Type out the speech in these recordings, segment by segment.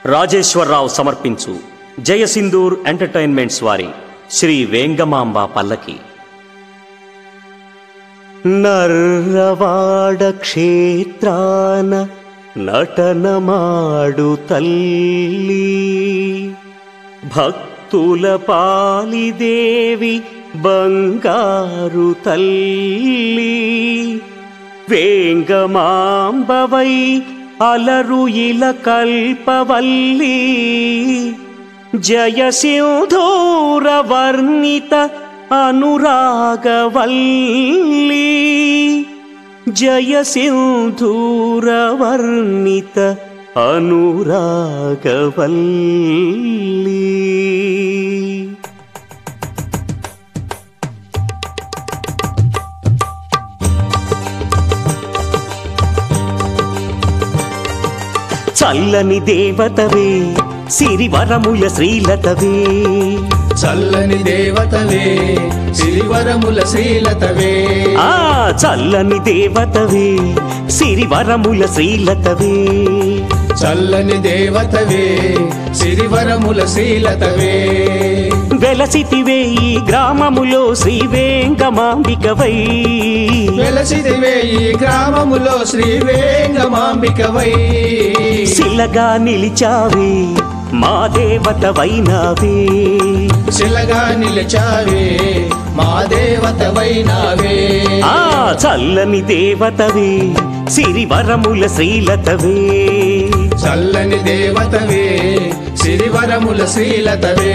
రాజేశ్వరరావు సమర్పించు జయసింధూర్ ఎంటర్టైన్మెంట్స్ వారి శ్రీ వేంగమాంబ పల్లకి నర్రవాడ క్షేత్రాన నటనమాడు తల్లి భక్తుల పాలిదేవి బంగారు తల్లి వేంగమాంబవై అలరు ఇల కల్పవల్లి జయ సింధూర వర్ణిత అనురాగవల్లి జయ సింధూర వర్ణిత అనురాగవల్లి చల్లని దేవతవే సిరివరముల శ్రీలతవే చల్లని దేవతవే సిరివరముల శ్రీలతవే ఆ చల్లని దేవతవే సిరివరముల శ్రీలతవే చల్లని దేవతవే సిరివరముల శ్రీలతవే వెలసితివే ఈ గ్రామములో శ్రీ వేంగమాంబికవై వెలసిదివే ఈ గ్రామములో శ్రీ వేంగమాంబికవై శిలగా నిలిచావే మా దేవతవైనావే శిలగా నిలిచావే మా దేవతవైనావే ఆ చల్లని దేవతవే సిరివరముల శ్రీలతవే చల్లని దేవతవే సిరివరముల శ్రీలతవే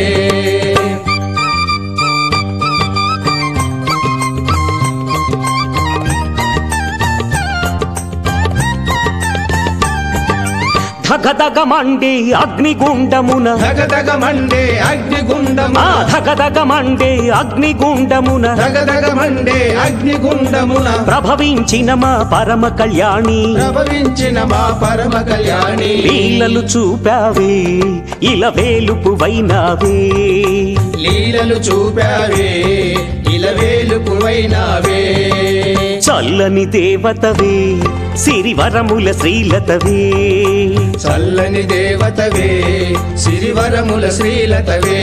ధగధగమండే అగ్నిగుండమున ధగధగ మండే అగ్నిగుండము ఆ ధగధగమండే అగ్నిగుండమున ధగధగ మండే అగ్నిగుండమున ప్రభవించిన మా పరమ కళ్యాణి ప్రభవించిన మా పరమ కళ్యాణి లీలలు చూపావే ఇలా వేలుపు వైనావే లీలలు చూపావే ఇలవేలుపువైనావే చల్లని దేవతవే సిరివరముల శ్రీలతవే చల్లని దేవతవే సిరివరముల శ్రీలతవే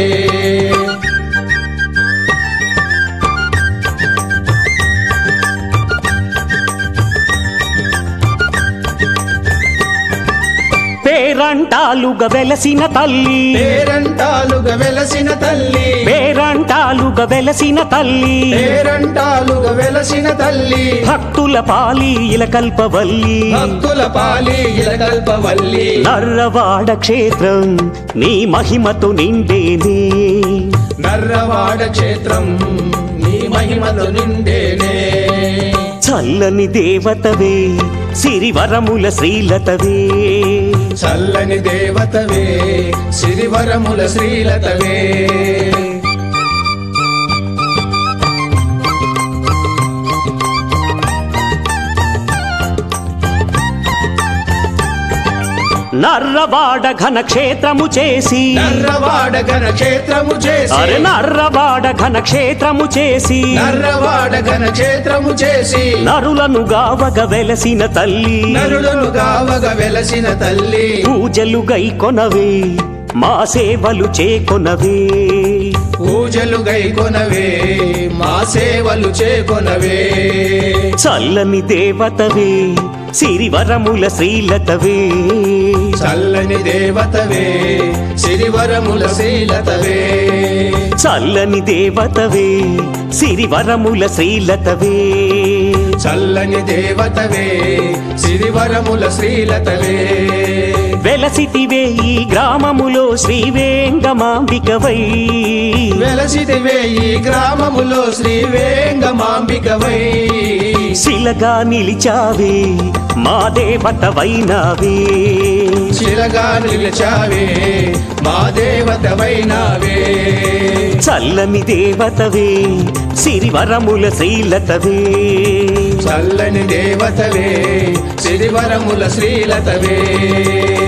పేరంటాలుగా వెలసిన తల్లి పేరంటాలుగా వెలసిన తల్లి పేరంటాలుగా వెలసిన తల్లి పేరంటాలుగా వెలసిన తల్లి భక్తుల పాలి ఇలకల్పవల్లి భక్తుల పాలి ఇలకల్పవల్లి నర్రవాడ క్షేత్రం నీ మహిమతో నిండేనే నర్రవాడ క్షేత్రం నీ మహిమతో నిండేనే చల్లని దేవతవే సిరివరముల శ్రీలతవే చల్లని దేవతవే సిరివరముల శ్రీలతవే నర్రవాడ ఘన క్షేత్రము చేసి నర్రవాడ ఘన క్షేత్రము చేసి అరే నర్రవాడ ఘన క్షేత్రము చేసి నర్రవాడ ఘన క్షేత్రము చేసి నరులను గావగ వెలసిన తల్లి నరులను గావగ వెలసిన తల్లి పూజలు గైకొనవే మా సేవలు చేకొనవే పూజలు గైకొనవే మా సేవలు చేకొనవే చల్లని దేవతవే సిరివరముల శ్రీలతవే చల్లని దేవతవే సిరివరముల శ్రీలతవే చల్లని దేవతవే సిరివరముల శ్రీలతవే చల్లని దేవతవే సిరివరముల శ్రీలతవే వెలసితివే ఈ గ్రామములో శ్రీ వేంగమాంబికవై వెలసిదివే ఈ గ్రామములో శ్రీ వేంగమాంబికవై శిలగా నిలిచావే మా దేవతవైనావే శిలగా నిలిచావే మా దేవతవైనావే చల్లని దేవతవే సిరివరముల శ్రీలతవే చల్లని దేవతవే సిరివరముల శ్రీలతవే